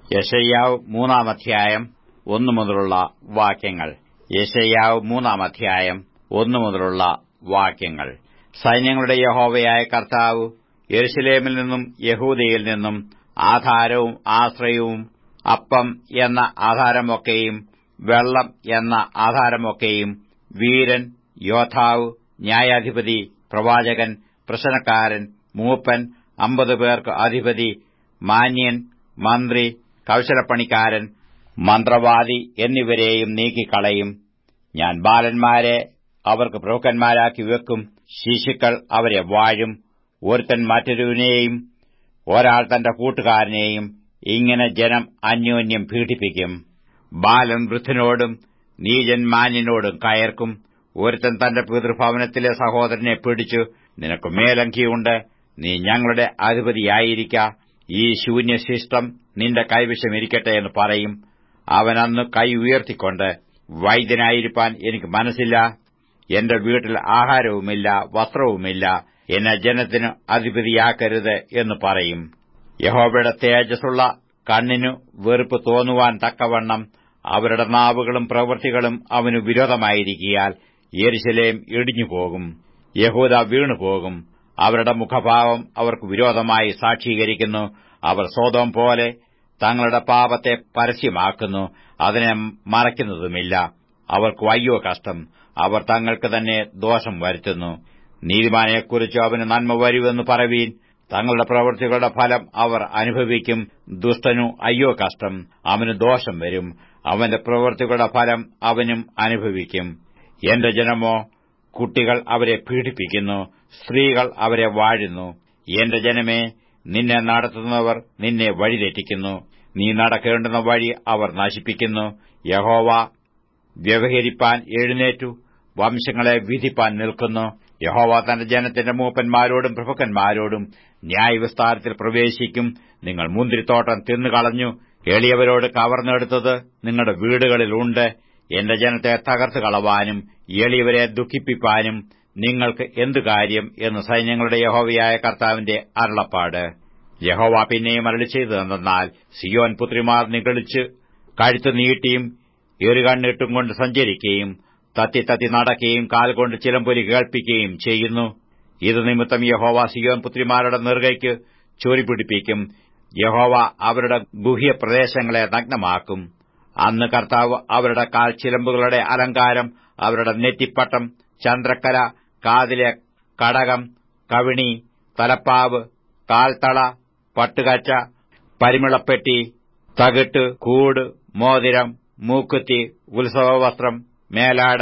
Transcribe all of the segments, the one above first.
യശയ്യാവ് മൂന്നാം അധ്യായം ഒന്നു മുതലുള്ള വാക്യങ്ങൾ യശയ്യാവ് മൂന്നാം അധ്യായം ഒന്നു മുതലുള്ള വാക്യങ്ങൾ സൈന്യങ്ങളുടെ യഹോവയായ കർത്താവ് യെരുശലേമിൽ നിന്നും യഹൂദയിൽ നിന്നും ആധാരവും ആശ്രയവും അപ്പം എന്ന ആധാരമൊക്കെയും വെള്ളം എന്ന ആധാരമൊക്കെയും വീരൻ യോദ്ധാവ് ന്യായാധിപതി പ്രവാചകൻ പ്രശ്നക്കാരൻ മൂപ്പൻ അമ്പത് പേർക്ക് അധിപതി മാന്യൻ മന്ത്രി കൌശലപ്പണിക്കാരൻ മന്ത്രവാദി എന്നിവരെയും നീക്കിക്കളയും ഞാൻ ബാലന്മാരെ അവർക്ക് പ്രഭുക്കന്മാരാക്കി വെക്കും ശിശുക്കൾ അവരെ വാഴും ഒരുത്തൻ മറ്റൊരുവിനെയും ഒരാൾ തന്റെ കൂട്ടുകാരനെയും ഇങ്ങനെ ജനം അന്യോന്യം പീഡിപ്പിക്കും ബാലൻ വൃദ്ധനോടും നീജൻ മാന്യനോടും കയർക്കും ഒരുത്തൻ തന്റെ പിതൃഭവനത്തിലെ സഹോദരനെ പിടിച്ചു നിനക്ക് മേലങ്കിയുണ്ട് നീ ഞങ്ങളുടെ അധിപതിയായിരിക്ക ഈ ശൂന്യശിഷ്ടം നിന്റെ കൈവശമിരിക്കട്ടെ എന്ന് പറയും അവൻ അന്ന് കൈ ഉയർത്തിക്കൊണ്ട് വൈദ്യനായിരിക്കാൻ എനിക്ക് മനസ്സില്ല എന്റെ വീട്ടിൽ ആഹാരവുമില്ല വസ്ത്രവുമില്ല എന്നെ ജനത്തിന് അധിപതിയാക്കരുത് എന്ന് പറയും യഹോബയുടെ തേജസ്സുള്ള കണ്ണിനു വെറുപ്പ് തോന്നുവാൻ തക്കവണ്ണം അവരുടെ നാവുകളും പ്രവൃത്തികളും അവനു വിരോധമായിരിക്കിയാൽ യെരുശലേം ഇടിഞ്ഞുപോകും യഹൂദ വീണുപോകും അവരുടെ മുഖഭാവം അവർക്ക് വിരോധമായി സാക്ഷീകരിക്കുന്നു അവർ സ്വതം പോലെ തങ്ങളുടെ പാപത്തെ പരസ്യമാക്കുന്നു അതിനെ മറയ്ക്കുന്നതുമില്ല അവർക്ക് വയ്യോ കഷ്ടം അവർ തങ്ങൾക്ക് തന്നെ ദോഷം വരുത്തുന്നു നീതിമാനെക്കുറിച്ച് അവന് നന്മ വരുമെന്ന് പറവീൻ തങ്ങളുടെ പ്രവൃത്തികളുടെ ഫലം അവർ അനുഭവിക്കും ദുഷ്ടനു അയ്യോ കഷ്ടം അവന് ദോഷം വരും അവന്റെ പ്രവൃത്തികളുടെ ഫലം അവനും അനുഭവിക്കും എന്റെ ജനമോ കുട്ടികൾ അവരെ പീഡിപ്പിക്കുന്നു സ്ത്രീകൾ അവരെ വാഴുന്നു എന്റെ ജനമേ നിന്നെ നടത്തുന്നവർ നിന്നെ വഴിതെറ്റിക്കുന്നു നീ നടക്കേണ്ടുന്ന വഴി അവർ നശിപ്പിക്കുന്നു യഹോവ വ്യവഹരിപ്പാൻ എഴുന്നേറ്റു വംശങ്ങളെ വിധിപ്പാൻ നിൽക്കുന്നു യഹോവ തന്റെ ജനത്തിന്റെ മൂപ്പന്മാരോടും പ്രഭുക്കന്മാരോടും ന്യായവിസ്താരത്തിൽ പ്രവേശിക്കും നിങ്ങൾ മുന്തിരിത്തോട്ടം തിന്നുകളഞ്ഞു എളിയവരോട് കവർന്നെടുത്തത് നിങ്ങളുടെ വീടുകളിലുണ്ട് എന്റെ ജനത്തെ തകർത്തു കളവാനും എളിയവരെ ദുഃഖിപ്പിപ്പാനും നിങ്ങൾക്ക് എന്തു കാര്യം എന്ന് സൈന്യങ്ങളുടെ യഹോവയായ കർത്താവിന്റെ അരുളപ്പാട് യഹോവ പിന്നെയും അരളി ചെയ്തതെന്നാൽ സിയോൻ പുത്രിമാർ നിഗളിച്ച് കഴുത്തു നീട്ടിയും എറുകണ്ണിട്ടും കൊണ്ട് സഞ്ചരിക്കുകയും തത്തി തത്തി നടക്കുകയും കാൽ കൊണ്ട് ചിലമ്പൊലി കേൾപ്പിക്കുകയും ചെയ്യുന്നു ഇത് നിമിത്തം യഹോവ സിയോൻ പുത്രിമാരുടെ നെറുകയ്ക്ക് ചൊരിപിടിപ്പിക്കും യഹോവ അവരുടെ ഗുഹ്യ പ്രദേശങ്ങളെ നഗ്നമാക്കും അന്ന് കർത്താവ് അവരുടെ കാൽ ചിലമ്പുകളുടെ അലങ്കാരം അവരുടെ നെറ്റിപ്പട്ടം ചന്ദ്രക്കല കാതിലെ കടകം കവിണി തലപ്പാവ് കാൽത്തള പട്ടുകച്ച പരിമിളപ്പെട്ടി തകിട്ട് കൂട് മോതിരം മൂക്കുത്തി ഉത്സവവസ്ത്രം മേലാട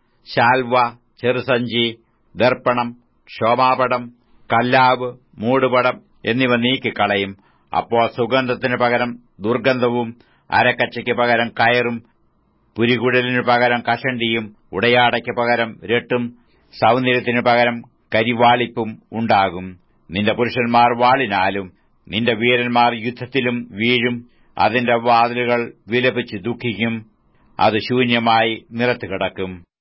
ശാൽവ ചെറുസഞ്ചി ദർപ്പണം ക്ഷോമാപടം കല്ലാവ് മൂടുപടം എന്നിവ നീക്കിക്കളയും അപ്പോൾ സുഗന്ധത്തിനു പകരം ദുർഗന്ധവും അരക്കച്ചയ്ക്ക് പകരം കയറും പുരികുടലിനു പകരം കഷണ്ടിയും ഉടയാടയ്ക്ക് പകരം രട്ടും സൗന്ദര്യത്തിനു പകരം കരിവാളിപ്പും ഉണ്ടാകും നിന്റെ പുരുഷന്മാർ വാളിനാലും നിന്റെ വീരന്മാർ യുദ്ധത്തിലും വീഴും അതിന്റെ വാതിലുകൾ വിലപിച്ച് ദുഃഖിക്കും അത് ശൂന്യമായി നിലത്ത് കിടക്കും